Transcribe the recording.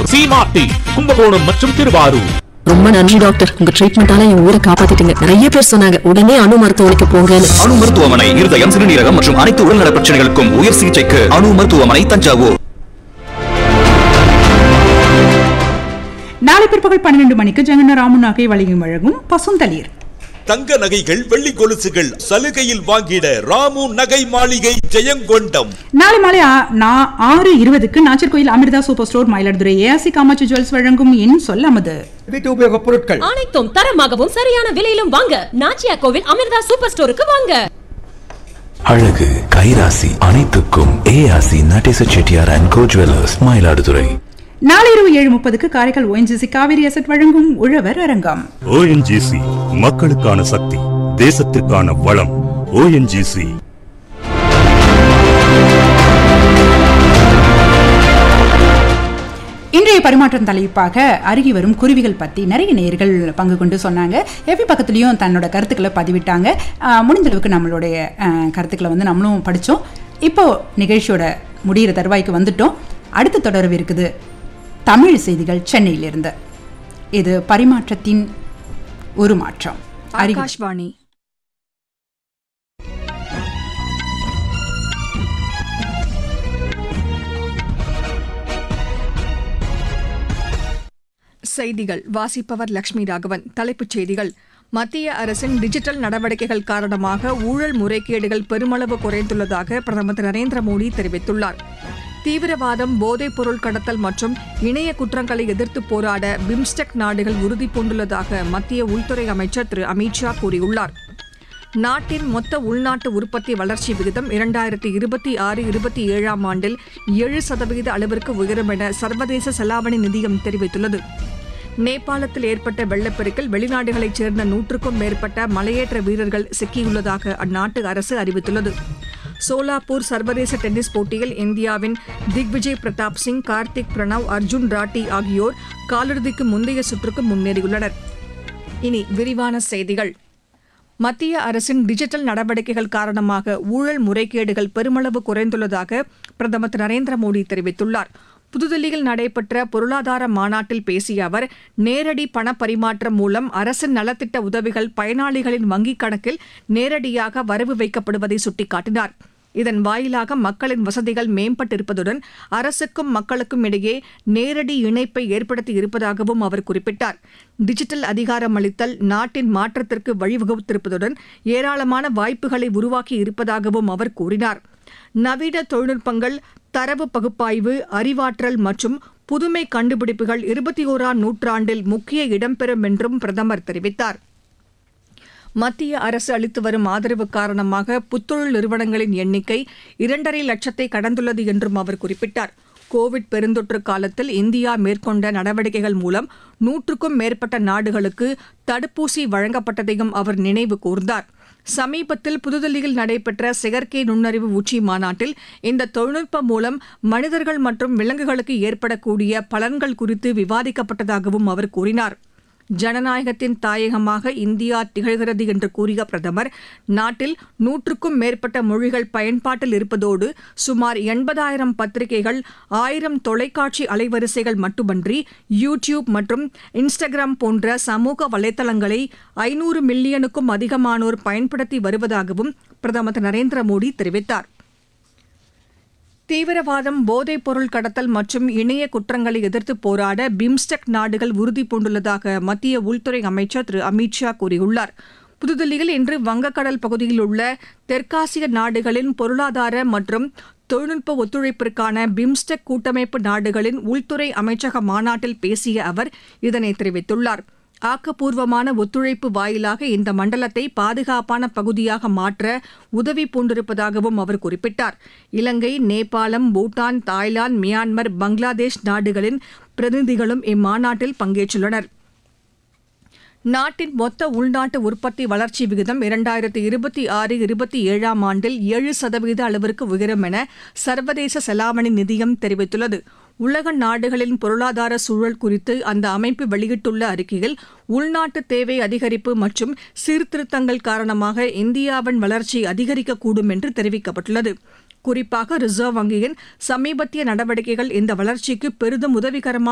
சீமாட்டி கும்பகோணம் மற்றும் திருவாரூர் ரொம்ப நன்றி டாக்டர் உங்க ட்ரீட்மெண்டால என் உயிரை காப்பாத்திட்டீங்க நிறைய பேர் சொன்னாங்க உடனே அணு மருத்துவமனைக்கு போங்கன்னு அணு மருத்துவமனை இருதயம் சிறுநீரகம் மற்றும் அனைத்து உடல்நல பிரச்சனைகளுக்கும் உயர் சிகிச்சைக்கு அணு மருத்துவமனை தஞ்சாவூர் நாளை பிற்பகல் பன்னிரண்டு மணிக்கு ஜெகன ராமன் நகை வழங்கும் வழங்கும் பசுந்தளிர் தங்க நகைகள் வெள்ளி கொலுசுகள் சலுகையில் வாங்கிட ராமு நகை மாளிகை ஜெயங்கொண்டம் நாளை மாலை ஆ- நா- ஆறு இருபதுக்கு Nagercoil Amirtha super store Mayiladuthurai ARC Kamatchi jewels வழங்கும் என் சொல்லாமது வீட்டு உபயோகப் பொருட்கள் அனைத்தும் தரமாகவும் சரியான விலையிலும் வாங்க நாச்சியா கோவில் அமிர்தா சூப்பர் ஸ்டோருக்கு வாங்க அழகு கைராசி அனைத்துக்கும் ARC Natesa Chettiar and Co jewellers Mayiladuthurai நாளை இரவு ஏழு முப்பதுக்கு காரைக்கால் ஓஎன்ஜிசி காவிரி அசட் வழங்கும் உழவர் அரங்கம் ஓஎன்ஜிசி மக்களுக்கான சக்தி தேசத்திற்கான வளம் ஓஎன்ஜிசி இன்றைய பரிமாற்றம் தலைப்பாக அருகி வரும் குருவிகள் பற்றி நிறைய நேயர்கள் பங்கு கொண்டு சொன்னாங்க எவ்வி பக்கத்துலேயும் தன்னோட கருத்துக்களை பதிவிட்டாங்க ஆஹ் முடிந்த அளவுக்கு நம்மளுடைய ஆஹ், கருத்துக்களை வந்து நம்மளும் படித்தோம் இப்போ நிகழ்ச்சியோட முடிகிற தருவாய்க்கு வந்துட்டோம் அடுத்த தொடர்பு இருக்குது தமிழ் செய்திகள் சென்னையிலிருந்து இது பரிமாற்றத்தின் ஒரு மாற்றம் அருகி ஆகாஷ்வாணி செய்திகள் வாசிப்பவர் லட்சுமி ராகவன் தலைப்புச் செய்திகள் மத்திய அரசின் டிஜிட்டல் நடவடிக்கைகள் காரணமாக ஊழல் முறைகேடுகள் பெருமளவு குறைந்துள்ளதாக பிரதமர் திரு நரேந்திர மோடி தெரிவித்துள்ளார் தீவிரவாதம் போதைப் பொருள் கடத்தல் மற்றும் இணைய குற்றங்களை எதிர்த்து போராட பிம்ஸ்டெக் நாடுகள் உறுதி பூண்டுள்ளதாக மத்திய உள்துறை அமைச்சர் திரு அமித்ஷா கூறியுள்ளார் நாட்டின் மொத்த உள்நாட்டு உற்பத்தி வளர்ச்சி விகிதம் இரண்டாயிரத்தி இருபத்தி ஆறு இருபத்தி ஏழாம் ஆண்டில் ஏழு சதவிகித அளவிற்கு உயரும் என சர்வதேச செலாவணி நிதியம் தெரிவித்துள்ளது நேபாளத்தில் ஏற்பட்ட வெள்ளப்பெருக்கில் வெளிநாடுகளைச் சேர்ந்த நூற்றுக்கும் மேற்பட்ட மலையேற்ற வீரர்கள் சிக்கியுள்ளதாக அந்நாட்டு அரசு அறிவித்துள்ளது சோலாப்பூர் சர்வதேச டென்னிஸ் போட்டியில் இந்தியாவின் திக்விஜய் பிரதாப் சிங் கார்த்திக் பிரணவ் அர்ஜுன் ராட்டி ஆகியோர் காலிறுதிக்கு முந்தைய சுற்றுக்கு முன்னேறியுள்ளனர் இனி விரிவான செய்திகள் மத்திய அரசின் டிஜிட்டல் நடவடிக்கைகள் காரணமாக ஊழல் முறைகேடுகள் பெருமளவு குறைந்துள்ளதாக பிரதமர் திரு நரேந்திர மோடி தெரிவித்துள்ளார் புதுதில்லியில் நடைபெற்ற பொருளாதார மாநாட்டில் பேசிய அவர் நேரடி பண பரிமாற்றம் மூலம் அரசின் நலத்திட்ட உதவிகள் பயனாளிகளின் வங்கிக் கணக்கில் நேரடியாக வரவு வைக்கப்படுவதை சுட்டிக்காட்டினார் இதன் வாயிலாக மக்களின் வசதிகள் மேம்பட்டிருப்பதுடன் அரசுக்கும் மக்களுக்கும் இடையே நேரடி இணைப்பை ஏற்படுத்தி இருப்பதாகவும் அவர் குறிப்பிட்டார் டிஜிட்டல் அதிகாரம் அளித்தல் நாட்டின் மாற்றத்திற்கு வழிவகுத்திருப்பதுடன் ஏராளமான வாய்ப்புகளை உருவாக்கி இருப்பதாகவும் அவர் கூறினார் நவீன தொழில்நுட்பங்கள் தரவு பகுப்பாய்வு அறிவாற்றல் மற்றும் புதுமை கண்டுபிடிப்புகள் இருபத்தி ஓராம் நூற்றாண்டில் முக்கிய இடம்பெறும் என்றும் பிரதமர் தெரிவித்தார் மத்திய அரசு அளித்து வரும் ஆதரவு காரணமாக புத்தொழில் நிறுவனங்களின் எண்ணிக்கை இரண்டரை லட்சத்தை கடந்துள்ளது என்றும் அவர் குறிப்பிட்டார் கோவிட் பெருந்தொற்று காலத்தில் இந்தியா மேற்கொண்ட நடவடிக்கைகள் மூலம் நூற்றுக்கும் மேற்பட்ட நாடுகளுக்கு தடுப்பூசி வழங்கப்பட்டதையும் அவர் நினைவு கூர்ந்தார் சமீபத்தில் புதுதில்லியில் நடைபெற்ற செயற்கை நுண்ணறிவு உச்சி மாநாட்டில் இந்த தொழில்நுட்பம் மூலம் மனிதர்கள் மற்றும் விலங்குகளுக்கு ஏற்படக்கூடிய பலன்கள் குறித்து விவாதிக்கப்பட்டதாகவும் அவர் கூறினார் ஜனநாயகத்தின் தாயகமாக இந்தியா திகழ்கிறது என்று கூறிய பிரதமர் நாட்டில் நூற்றுக்கும் மேற்பட்ட மொழிகள் பயன்பாட்டில் இருப்பதோடு சுமார் எண்பதாயிரம் பத்திரிகைகள் ஆயிரம் தொலைக்காட்சி அலைவரிசைகள் மட்டுமன்றி யூ டியூப் மற்றும் இன்ஸ்டாகிராம் போன்ற சமூக வலைதளங்களை ஐநூறு மில்லியனுக்கும் அதிகமானோர் பயன்படுத்தி வருவதாகவும் பிரதமர் திரு நரேந்திர மோடி தெரிவித்தார் தீவிரவாதம் போதைப் பொருள் கடத்தல் மற்றும் இணைய குற்றங்களை எதிர்த்து போராட பிம்ஸ்டெக் நாடுகள் உறுதி பூண்டுள்ளதாக மத்திய உள்துறை அமைச்சர் திரு அமித்ஷா கூறியுள்ளார் புதுதில்லியில் இன்று வங்கக்கடல் பகுதியில் உள்ள தெற்காசிய நாடுகளின் பொருளாதார மற்றும் தொழில்நுட்ப ஒத்துழைப்பிற்கான பிம்ஸ்டெக் கூட்டமைப்பு நாடுகளின் உள்துறை அமைச்சக மாநாட்டில் பேசிய அவர் இதனை தெரிவித்துள்ளார் ஆக்கப்பூர்வமான ஒத்துழைப்பு வாயிலாக இந்த மண்டலத்தை பாதுகாப்பான பகுதியாக மாற்ற உதவி பூண்டிருப்பதாகவும் அவர் குறிப்பிட்டார் இலங்கை நேபாளம் பூட்டான் தாய்லாந்து மியான்மர் பங்களாதேஷ் நாடுகளின் பிரதிநிதிகளும் இம்மாநாட்டில் பங்கேற்றுள்ளனர் நாட்டின் மொத்த உள்நாட்டு உற்பத்தி வளர்ச்சி விகிதம் இரண்டாயிரத்தி இருபத்தி ஆறு இருபத்தி ஏழாம் ஆண்டில் ஏழு சதவீத அளவிற்கு உயரும் என சர்வதேச செலாவணி நிதியம் தெரிவித்துள்ளது உலக நாடுகளின் பொருளாதார சூழல் குறித்து அந்த அமைப்பு வெளியிட்டுள்ள அறிக்கையில் உள்நாட்டு தேவை அதிகரிப்பு மற்றும் சீர்திருத்தங்கள் காரணமாக இந்தியாவின் வளர்ச்சி அதிகரிக்கக்கூடும் என்று தெரிவிக்கப்பட்டுள்ளது குறிப்பாக ரிசர்வ் வங்கியின் சமீபத்திய நடவடிக்கைகள் இந்த வளர்ச்சிக்கு பெரிதும் உதவிகரமாக